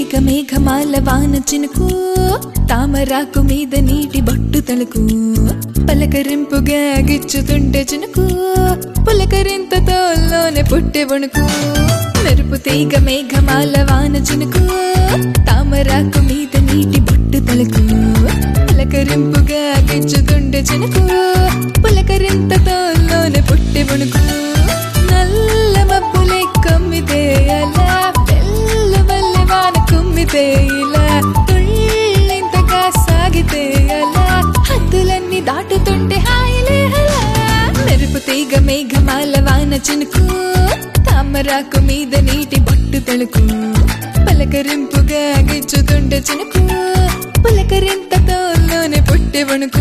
తీగ మేఘమాల వాన చినుకు తామరాకు మీద నీటి బొట్టు తలుకు పలకరింపుగా గిచ్చుతుంటే చినుకు పులకరింతతోలోనే పుట్టే వణుకు మెరుపు తీగ మేఘమాల వాన చినుకు తామరాకు మీద నీటి బొట్టు తలుకు పలకరింపుగా గిచ్చుతుంటే చినుకు పులకరింతతోలోనే పుట్టే వణుకు నల్ల మబ్బులే కమ్మితే అలా తెల్ల వల్లె వాన కుమ్మితే ఇలా తుళ్ళింతగా సాగితే అలా హద్దులన్నీ దాటుతుంటే హాయిలే అలా మెరుపు తీగ మేఘమాల వాన చినుకు తామరాకు మీద నీటి బొట్టు తలుకు పలకరింపుగా గిచ్చుతుంటే చినుకు పులకరింతతోలోనే పుట్టే వణుకు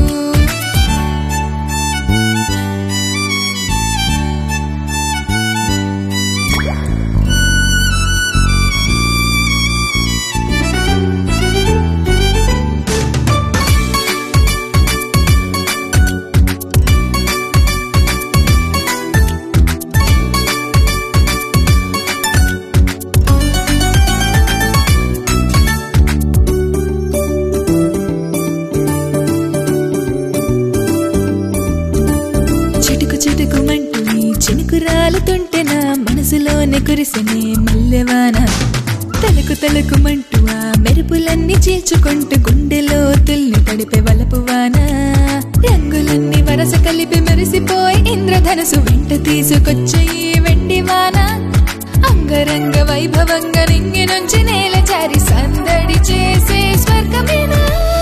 చిటుకు చిటుకుమంటూ ఈ చినుకు రాలుతుంటే నా మనసులోనే కురిసెనే మల్లెవాన తలకు తలుకుమంటూ ఆ మెరుపులన్నీ చీల్చుకుంటూ గుండెలో తుల్లి తడిపే వలపు వాన రంగులన్నీ వరస కలిపి మెరిసిపోయి ఇంద్రధనుసు వెంట తీసుకొచ్చే ఈ వెండి వాన అంగరంగ వైభవంగా రింగి నుంచి నేల జారి సందడి చేసే స్వర్గమేనా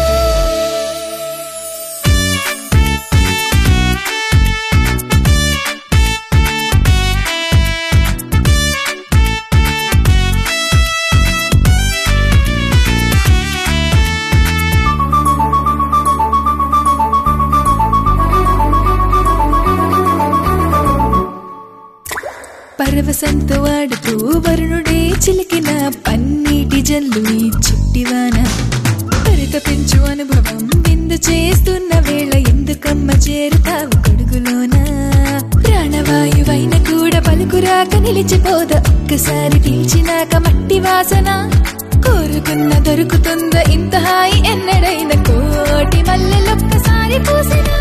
పరవశంతో ఆడుతూ వరుణుడే చిలికిన పన్నీటి జల్లు ఈ చిట్టివాన పరితపించు అనుభవం విందు చేస్తున్న వేళ ఎందుకమ్మ చేరుతావు కొడుగులోన ప్రాణవాయువైన కూడా పలుకురాక నిలిచిపోద ఒక్కసారి పీల్చినాక మట్టి వాసన కోరుకున్న దొరుకుతుంద ఇంత హాయి ఎన్నడైన కోటి మల్లెలొక్కసారి పూసినా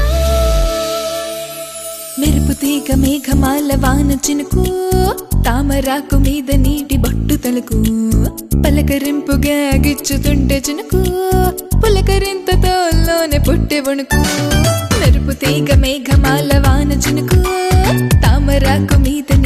మెరుపు తీగ మేఘమాల వాన చినుకు తామరాకు మీద నీటి బొట్టు తలుకు పలకరింపుగా గిచ్చుతుంటే చినుకు పులకరింతతోలోనే పుట్టే వణుకు మెరుపు తీగ మేఘమాల వాన చినుకు తామరాకు మీద